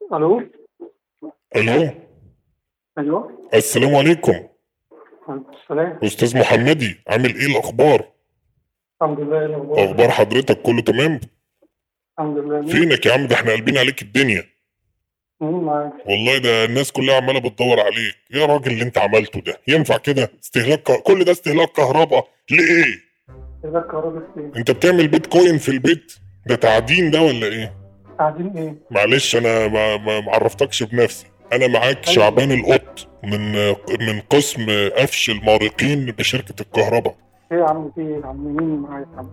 الو الو ايوه السلام عليكم عليكم السلام استاذ محمدي عامل ايه الاخبار الحمد لله إيه الاخبار اخبار حضرتك كله تمام الحمد لله مين فينك يا عم ده احنا قلبين عليك الدنيا مين معاك والله ده الناس كلها عماله بتدور عليك ايه يا راجل اللي انت عملته ده ينفع كده استهلاك ك- كل ده استهلاك كهرباء ليه اذا الكهرباء فين انت بتعمل بيتكوين في البيت ده تعدين ده ولا ايه قاعدين ايه معلش انا ما ما ما عرفتكش بنفسي انا معاك شعبان القط من من قسم قفش المارقين بشركه الكهرباء ايه يا عم في ايه يا عم مين معاك يا عم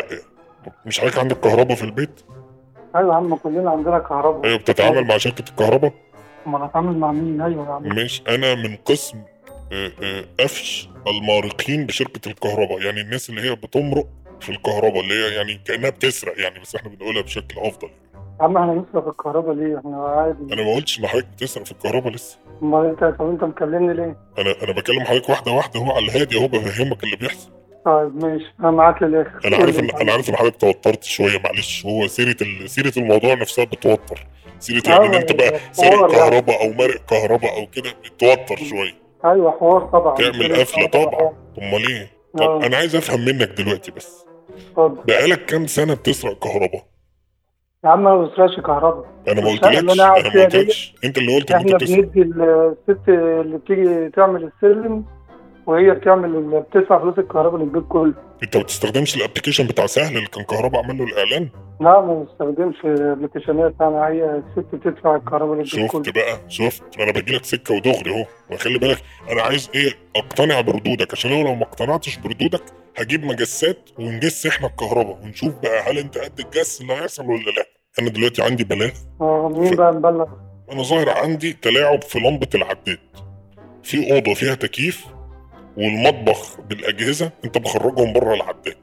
مش حضرتك عندك كهرباء في البيت ايوه يا عم كلنا عندنا كهرباء ايوه بتتعامل مع شركه الكهرباء امال هتعامل مع مين ايوه يا عم ماشي انا من قسم آه، آه، قفش المارقين بشركه الكهرباء يعني الناس اللي هي بتمرق في الكهرباء اللي هي يعني كانها بتسرق يعني بس احنا بنقولها بشكل افضل يا عم احنا نسرق الكهرباء ليه احنا عادي انا ما قلتش ان حضرتك بتسرق في الكهرباء لسه امال انت طب انت مكلمني ليه انا انا بكلم حضرتك واحده واحده اهو على الهادي اهو بفهمك اللي بيحصل طيب ماشي انا معاك للاخر انا قول عارف لي ان انا عارف ان حضرتك توترت شويه معلش هو سيره ال... سيره الموضوع نفسها بتوتر سيره يعني ان انت بقى سارق حوار يعني. كهرباء او مارق كهرباء او كده بتوتر شويه ايوه حوار طبعا تعمل قفله طبعا امال ايه طب آه. انا عايز افهم منك دلوقتي بس اتفضل بقالك كام سنه بتسرق كهرباء يا عم ما بسرقش كهرباء انا ما الشقة قلتلكش اللي أنا قاعد انا ما فيها دي، قلتلكش انت اللي قلت ان احنا انت بتسرق بندي الست اللي بتيجي تعمل السلم وهي بتعمل ال- بتدفع فلوس الكهرباء للبيت كله انت ما بتستخدمش الابلكيشن بتاع سهل اللي كان كهرباء عمل له الاعلان لا ما بستخدمش الابلكيشنات انا هي الست بتدفع الكهرباء للبيت كله شفت بقى شفت انا بجيلك سكه ودغري اهو وخلي بالك انا عايز ايه اقتنع بردودك عشان لو لو ما اقتنعتش بردودك هجيب مجسات ونجس احنا الكهرباء ونشوف بقى هل انت قد الجس اللي هيحصل ولا لا انا دلوقتي عندي بلاغ اه مين بقى مبلغ انا ظاهر عندي تلاعب في لمبه العداد في اوضه فيها تكييف والمطبخ بالاجهزه انت مخرجهم بره العداد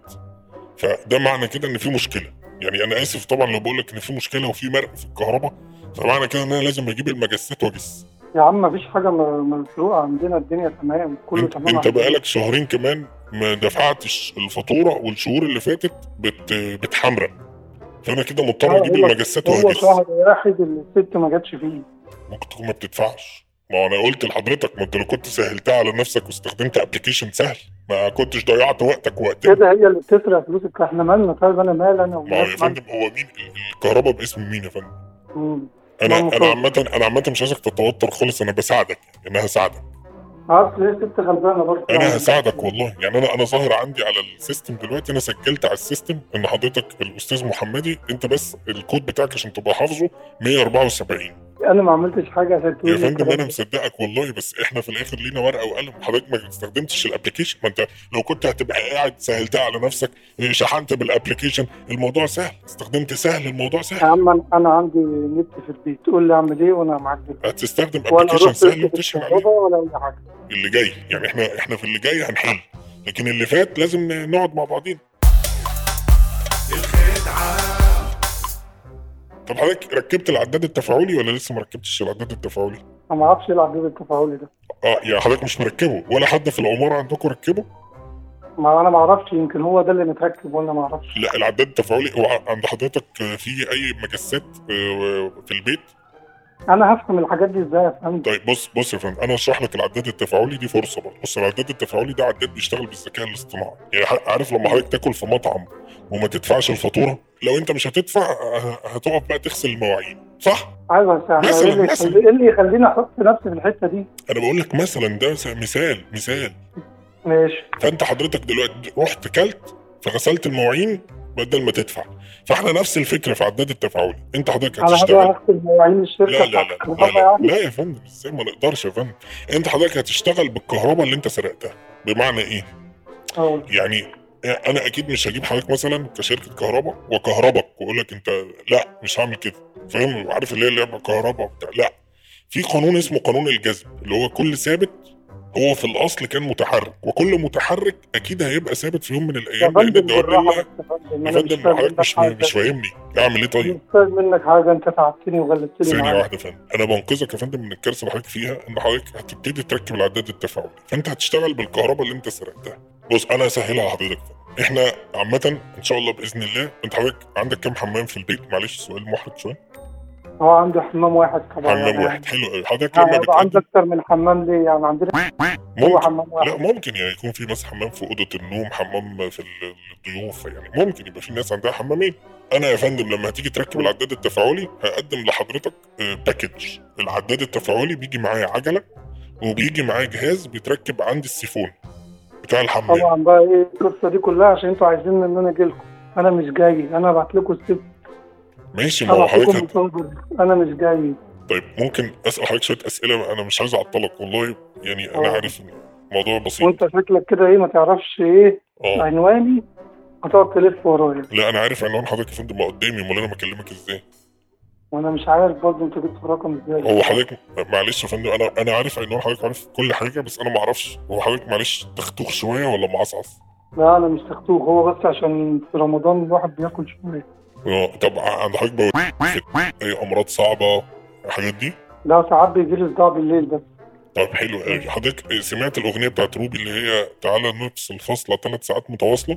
فده معنى كده ان في مشكله يعني انا اسف طبعا لو بقول لك ان في مشكله وفي مرق في الكهرباء فمعنى كده ان انا لازم اجيب المجسات واجس يا عم مفيش حاجه م- مسروقه عندنا الدنيا تمام كله انت, تمام انت عندنا. بقالك شهرين كمان ما دفعتش الفاتوره والشهور اللي فاتت بت بتحمرق فانا كده مضطر آه، اجيب هو- المجسات هو واجس شهر واحد اللي الست ما جاتش فيه ممكن تكون ما بتدفعش ما هو انا قلت لحضرتك ما انت لو كنت سهلتها على نفسك واستخدمت ابلكيشن سهل ما كنتش ضيعت وقتك ووقتنا كده هي اللي بتسرق فلوسك احنا مالنا طيب انا مال انا ما هو والناس يا فندم هو مين ال- الكهرباء باسم مين يا فندم مم. انا ما انا هو عامه انا عامه مش عايزك تتوتر خالص انا بساعدك يعني انا هساعدك عارف ليه ست غلبانه برضه انا هساعدك والله يعني انا انا ظاهر عندي على السيستم دلوقتي انا سجلت على السيستم ان حضرتك الاستاذ محمدي انت بس الكود بتاعك عشان تبقى حافظه 174 انا ما عملتش حاجه عشان تقول يا لي فندم الكلام انا ده. مصدقك والله بس احنا في الاخر لينا ورقه وقلم حضرتك ما استخدمتش الابلكيشن ما انت لو كنت هتبقى قاعد سهلتها على نفسك شحنت بالابلكيشن الموضوع سهل استخدمت سهل الموضوع يا سهل عم أنا- انا عندي نت في البيت تقول لي اعمل ايه وانا معاك دلوقتي هتستخدم ولا ابلكيشن اروح سهل شركه وتشحن عليه الكهرباء ولا اي حاجه اللي جاي يعني احنا احنا في اللي جاي هنحل لكن اللي فات لازم نقعد مع بعضين طب حضرتك ركبت العداد التفاعلي ولا لسه ما ركبتش العداد التفاعلي؟ انا ما اعرفش ايه العداد التفاعلي ده اه يعني حضرتك مش مركبه ولا حد في العماره عندكم ركبه؟ ما انا ما اعرفش يمكن هو ده اللي متركب ولا ما اعرفش لا العداد التفاعلي هو عند حضرتك في اي مجسات آه، في البيت؟ انا هفهم الحاجات دي ازاي يا فندم طيب بص بص يا فندم انا اشرح لك العداد التفاعلي دي فرصه برضه بص العداد التفاعلي ده عداد بيشتغل بالذكاء الاصطناعي يعني ح- عارف لما حضرتك تاكل في مطعم وما تدفعش الفاتوره لو انت مش هتدفع ه- هتقف بقى تغسل المواعين صح ايوه بس احنا مثلاً- ايه اللي مثلاً. يخلي- إيه اللي يخليني احط نفسي في الحته دي انا بقول لك مثلا ده س- مثال مثال ماشي فانت حضرتك دلوقتي رحت كلت فغسلت المواعين بدل ما تدفع فاحنا نفس الفكره في عداد التفاعلي انت حضرتك انا هبقى هتشتغل اغسل مواعين الشركه لا لا بتاعت لا لا, الكهرباء لا, يعني لا يا فندم ازاي ما نقدرش يا فندم انت حضرتك هتشتغل بالكهرباء اللي انت سرقتها بمعنى ايه اه يعني انا اكيد مش هجيب حضرتك مثلا كشركه كهرباء وكهربك واقول لك انت لا مش هعمل كده فاهم عارف اللي هي لعبه كهرباء وبتاع لا في قانون اسمه قانون الجذب اللي هو كل ثابت هو في الاصل كان متحرك وكل متحرك اكيد هيبقى ثابت في يوم من يا الايام لان فندم الدوام بالراحه لله بس يا فندم يا انا مش فندم فاهم حضرتك منك مش حاجه مش فاهمني اعمل ايه طيب مش فاهم منك حاجه انت تعبتني وغلبتني ثانية معاك واحدة يا فندم، أنا بنقذك يا فندم من الكارثة اللي حضرتك فيها إن حضرتك هتبتدي تركب العداد التفاعلي، فأنت هتشتغل بالكهرباء اللي أنت سرقتها. بص أنا هسهلها لحضرتك فندم. إحنا عامة إن شاء الله بإذن الله أنت حضرتك عندك كام حمام في البيت؟ معلش سؤال محرج شوية. هو عنده حمام واحد طبعا حمام يعني واحد حلو قوي حضرتك يعني لما يبقى عنده بتقدم اكتر من حمام ليه يعني عندنا هو ممكن حمام واحد لا ممكن يعني يكون في مثلا حمام في اوضه النوم حمام في ال- الضيوف يعني ممكن يبقى في ناس عندها حمامين انا يا فندم لما هتيجي تركب العداد التفاعلي هقدم لحضرتك آه، باكج العداد التفاعلي بيجي معاه عجله وبيجي معاه جهاز بيتركب عند السيفون بتاع الحمام طبعا بقى ايه القصه دي كلها عشان انتوا عايزين ان انا اجي لكم انا مش جاي انا ابعت لكم الست ماشي ما هو ابعت لكم حضرتك هت- مصادر انا مش جاي طيب ممكن اسال حضرتك شويه اسئله انا مش عايز اعطلك والله يعني انا آه. عارف ان الموضوع بسيط وانت شكلك كده ايه ما تعرفش ايه اه عنواني هتقعد تلف ورايا لا انا عارف عنوان حضرتك يا فندم ما قدامي امال انا بكلمك ازاي وانا مش عارف برضه انت جبت الرقم ازاي هو حضرتك معلش يا فندم انا انا عارف عنوان حضرتك عارف كل حاجه بس انا ما اعرفش هو حضرتك معلش تختوخ شويه ولا معصعص لا انا مش تختوخ هو بس عشان في رمضان الواحد بياكل شويه اه طب عند حضرتك بقى اي امراض صعبه الحاجات دي لا ساعات بيجي لي صداع بالليل بس طب حلو قوي حضرتك سمعت الاغنيه بتاعت روبي اللي هي تعالى نفصل فاصله ثلاث ساعات متواصله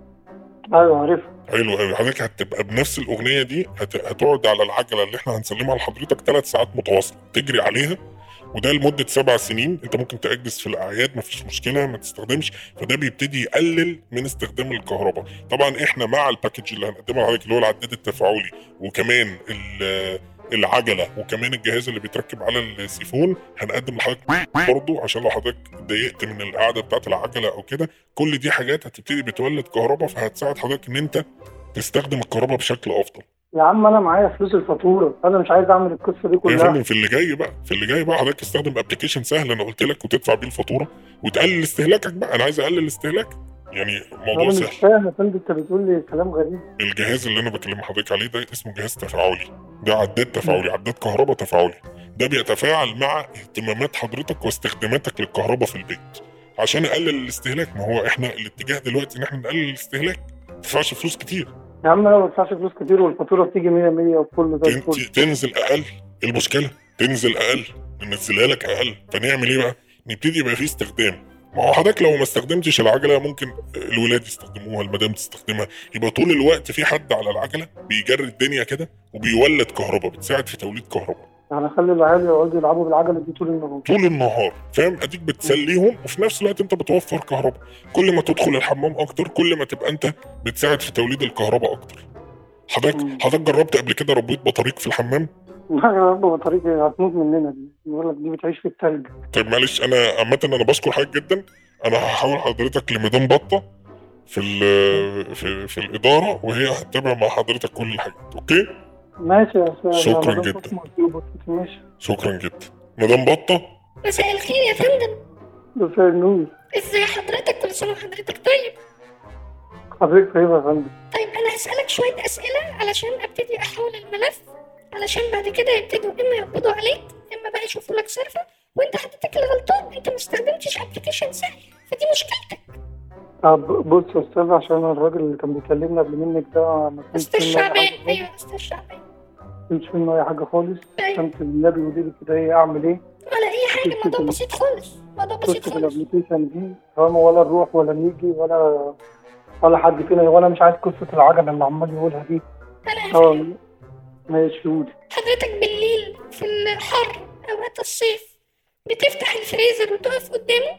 ايوه عارفها حلو قوي حضرتك هتبقى بنفس الاغنيه دي هت... هتقعد على العجله اللي احنا هنسلمها لحضرتك ثلاث ساعات متواصله تجري عليها وده لمده سبع سنين انت ممكن تاجز في الاعياد مفيش مشكله ما تستخدمش فده بيبتدي يقلل من استخدام الكهرباء طبعا احنا مع الباكج اللي هنقدمه لحضرتك اللي هو العداد التفاعلي وكمان ال- العجله وكمان الجهاز اللي بيتركب على السيفون هنقدم لحضرتك برضه عشان لو حضرتك اتضايقت من القعده بتاعت العجله او كده كل دي حاجات هتبتدي بتولد كهرباء فهتساعد حضرتك ان انت تستخدم الكهرباء بشكل افضل يا عم انا معايا فلوس الفاتوره انا مش عايز اعمل القصه دي يا كلها فندم في اللي جاي بقى في اللي جاي بقى حضرتك تستخدم ابلكيشن سهل انا قلت لك وتدفع بيه الفاتوره وتقلل استهلاكك بقى انا عايز اقلل استهلاك يعني موضوع انا مش سهل فاهم يا فندم انت بتقول لي كلام غريب الجهاز اللي انا بكلم حضرتك عليه ده اسمه جهاز تفاعلي ده عداد تفاعلي عداد كهرباء تفاعلي ده بيتفاعل مع اهتمامات حضرتك واستخداماتك للكهرباء في البيت عشان اقلل الاستهلاك ما هو احنا الاتجاه دلوقتي ان احنا نقلل الاستهلاك ما تدفعش فلوس كتير يا عم انا ما بدفعش فلوس كتير والفاتوره بتيجي 100 100 وكله زي تن- الفل تنزل اقل ايه المشكله تنزل اقل ننزلها لك اقل فنعمل ايه بقى نبتدي يبقى في استخدام ما هو حضرتك لو ما استخدمتش العجله ممكن الولاد يستخدموها المدام تستخدمها يبقى طول الوقت في حد على العجله بيجري الدنيا كده وبيولد كهرباء بتساعد في توليد كهرباء يعني اخلي العيال يقعدوا يلعبوا بالعجله دي طول النهار طول النهار فاهم اديك بتسليهم وفي نفس الوقت انت بتوفر كهرباء كل ما تدخل الحمام اكتر كل ما تبقى انت بتساعد في توليد الكهرباء اكتر حضرتك مم. حضرتك جربت قبل كده ربيت بطاريق في الحمام لا يا رب بطاريتي هتموت مننا دي بيقول لك دي بتعيش في التلج طيب معلش انا عامة انا بشكر حضرتك جدا انا هحاول حضرتك لمدام بطة في ال في في الإدارة وهي هتتابع مع حضرتك كل الحاجات أوكي؟ ماشي يا استاذ شكراً أنا جداً. بس مطلوب بس ماشي شكرا جدا مدام بطة مساء الخير يا فندم مساء النور ازاي حضرتك كل سنه وحضرتك طيب حضرتك طيب يا فندم طيب انا هسألك شوية اسئلة علشان ابتدي احول الملف علشان بعد كده يبتدوا اما يقبضوا عليك اما بقى يشوفوا لك صرفة وانت حضرتك اللي غلطان انت ما استخدمتش ابلكيشن سهل فدي مشكلتك طب بص يا استاذ عشان الراجل اللي كان بيكلمنا قبل منك ده ما كانش استاذ منه أي شعبان حاجة ايوه استاذ شعبان ما كانش منه اي حاجه خالص ايوه كانت النبي قولي لي كده ايه اعمل ايه ولا اي حاجة الموضوع بسيط خالص الموضوع بسيط خش في خالص الابلكيشن دي فاهم ولا نروح ولا نيجي ولا ولا حد فينا ولا مش عايز قصه العجله اللي عمال يقولها دي انا اه ماشي قولي حضرتك بالليل في الحر اوقات الصيف بتفتح الفريزر وتقف قدامه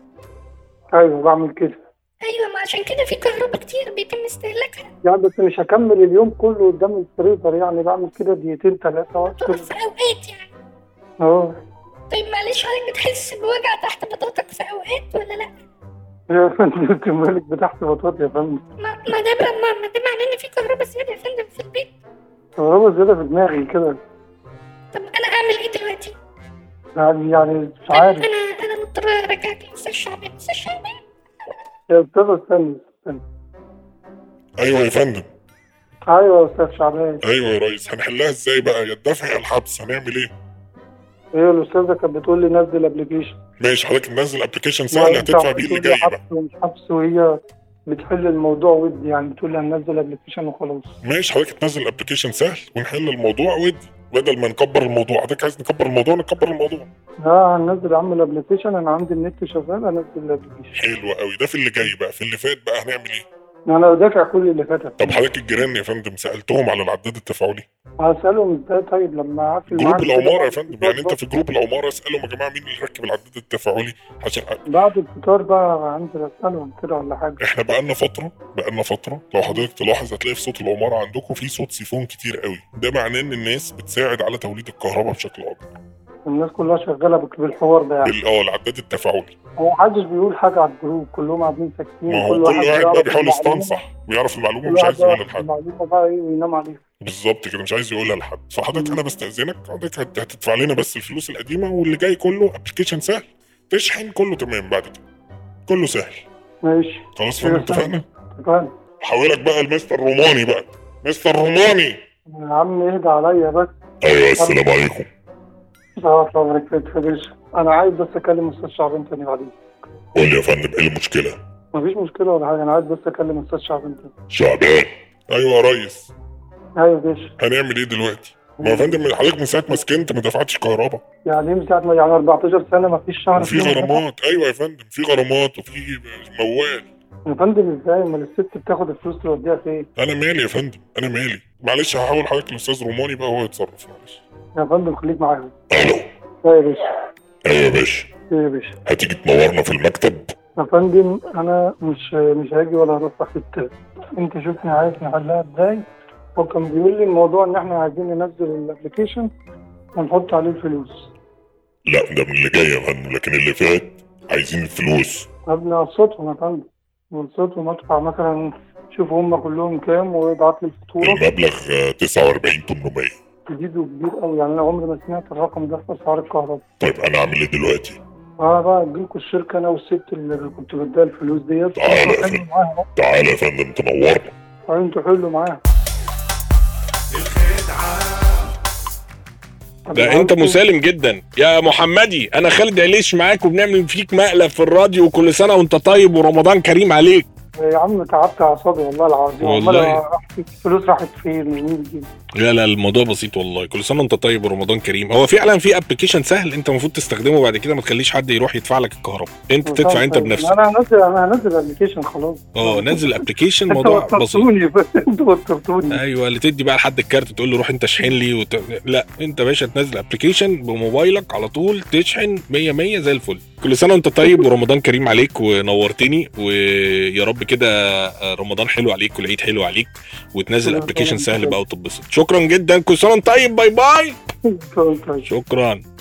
ايوه بعمل كده ايوه ما عشان كده في كهرباء كتير بيتم استهلاكها يعني بس مش هكمل اليوم كله قدام الفريزر يعني بعمل كده دقيقتين ثلاثه وقت تقف في اوقات يعني اه طيب معلش حضرتك بتحس بوجع تحت بطاطك في اوقات ولا لا؟ يا فندم انت مالك بتحت بطاطا يا فندم ما, ما ده بقى ما, ما ده معناه ان في كهرباء زياده يا فندم في البيت كهرباء زياده في دماغي كده طب انا اعمل ايه دلوقتي؟ يعني يعني مش طيب عارف انا انا مضطر ارجعك لاستاذ شعبان استاذ شعبان يا استاذ استنى استنى أيوة يا فندم ايوه يا استاذ شعبان أيوة يا ريس هنحلها إزاي بقى يا الدفع يا الحبس هنعمل إيه؟ هي الاستاذه كانت بتقول لي نزل ابلكيشن ماشي حضرتك ننزل ابلكيشن سهل هتدفع بيه اللي جاي بقى حبس ومش حبس وهي بتحل الموضوع ودي يعني بتقول لي هننزل ابلكيشن وخلاص ماشي حضرتك تنزل ابلكيشن سهل ونحل الموضوع ودي بدل ما نكبر الموضوع حضرتك عايز نكبر الموضوع نكبر الموضوع لا هننزل اعمل ابلكيشن انا عندي النت شغال انزل الابلكيشن حلو قوي ده في اللي جاي بقى في اللي فات بقى هنعمل ايه انا دافع كل اللي فاتت طب حضرتك الجيران يا فندم سالتهم على العداد التفاعلي هسألهم ازاي طيب لما اقفل جروب معاك كده العماره يا بعد فندم الفطار يعني انت في جروب العماره اسالهم يا جماعه مين اللي ركب العداد التفاعلي عشان بعد الفطار بقى هنزل اسألهم كده ولا حاجة احنا بقالنا فتره بقالنا فتره لو حضرتك تلاحظ هتلاقي في صوت العماره عندكم في صوت سيفون كتير قوي ده معناه ان الناس بتساعد على توليد الكهرباء بشكل اكبر الناس كلها شغالة بك- بالحوار ده يعني بال- اه العداد التفاعلي هو محدش بيقول حاجة على الجروب كلهم قاعدين ساكتين ما هو كل واحد بقى بيعرف بيحاول المعلومة، يستنصح بيعرف المعلومه كل مش واحد عايز يقولها بيعرف لحد المعلومة بقى ايه وينام عليها بالظبط كده مش عايز يقولها لحد فحضرتك انا بستاذنك حضرتك هت- هتدفع لنا بس الفلوس القديمه واللي جاي كله ابلكيشن سهل تشحن كله تمام بعد كده كله سهل ماشي خلاص فاهم اتفقنا اتفقنا حولك بقى المستر روماني بقى مستر روماني يا عم اهدى عليا بس ايوه السلام عليكم اه الله يبارك فيك يا باشا انا عايز بس اكلم استاذ شعبان تاني بعدين قول لي يا فندم ايه المشكله مفيش مشكلة ولا حاجة انا عايز بس اكلم استاذ شعبان تاني شعبان ايوه يا ريس ايوه يا باشا هنعمل ايه دلوقتي ما يا فندم حضرتك من ساعه ما سكنت ما دفعتش كهرباء يعني ايه من ساعة ما يعني 14 سنة مفيش شهر وفي فيهم غرامات ايوه يا فندم في غرامات وفي موال يا فندم ازاي امال الست بتاخد الفلوس توديها فين؟ انا مالي يا فندم انا مالي معلش هحاول حضرتك الاستاذ روماني بقى هو يتصرف معلش يا فندم خليك معايا الو ايه يا باشا ايوه يا باشا ايه يا باشا هتيجي تنورنا في المكتب يا فندم انا مش مش هاجي ولا هروح في التاني انت شوفني عايز نحلها ازاي هو كان بيقول لي الموضوع ان احنا عايزين ننزل الابلكيشن ونحط عليه الفلوس لا ده من اللي جاي يا فندم لكن اللي فات عايزين الفلوس قبل اقسطهم يا فندم اقسطهم ادفع مثلا شوف هم كلهم كام ويبعت لي الفاتوره المبلغ آه، 49800 جديد وكبير قوي يعني انا عمري ما سمعت الرقم ده في اسعار الكهرباء طيب انا اعمل ايه دلوقتي انا بقى اجيلكوا الشركه انا والست اللي كنت بديها الفلوس ديت تعالى يا وانتوا فندم. حلوا معاها بقى. تعالى يا فندم تنورنا انتوا حلوا معاها ده انت مسالم جدا يا محمدي انا خالد عليش معاك وبنعمل فيك مقلب في الراديو وكل سنه وانت طيب ورمضان كريم عليك يا عم تعبت اعصابي والله العظيم والله. عمال أحكي الفلوس راحت فين ومين دي لا لا الموضوع بسيط والله كل سنه وانت طيب ورمضان كريم هو فعلا في ابلكيشن سهل انت المفروض تستخدمه بعد كده ما تخليش حد يروح يدفع لك الكهرباء انت تدفع انت بنفسك انا هنزل انا هنزل ابلكيشن خلاص اه نزل ابلكيشن انتوا موضوع بسيط وترتوني انتوا وترتوني ايوه اللي تدي بقى لحد الكارت تقول له روح انت اشحن لي وت... لا انت يا باشا تنزل ابلكيشن بموبايلك على طول تشحن 100 100 زي الفل كل سنه وانت طيب ورمضان كريم عليك ونورتني ويا رب كده رمضان حلو عليك والعيد حلو عليك وتنزل ابلكيشن سهل بقى وتتبسط شكرا جدا كل سنه وانت طيب باي باي شكرا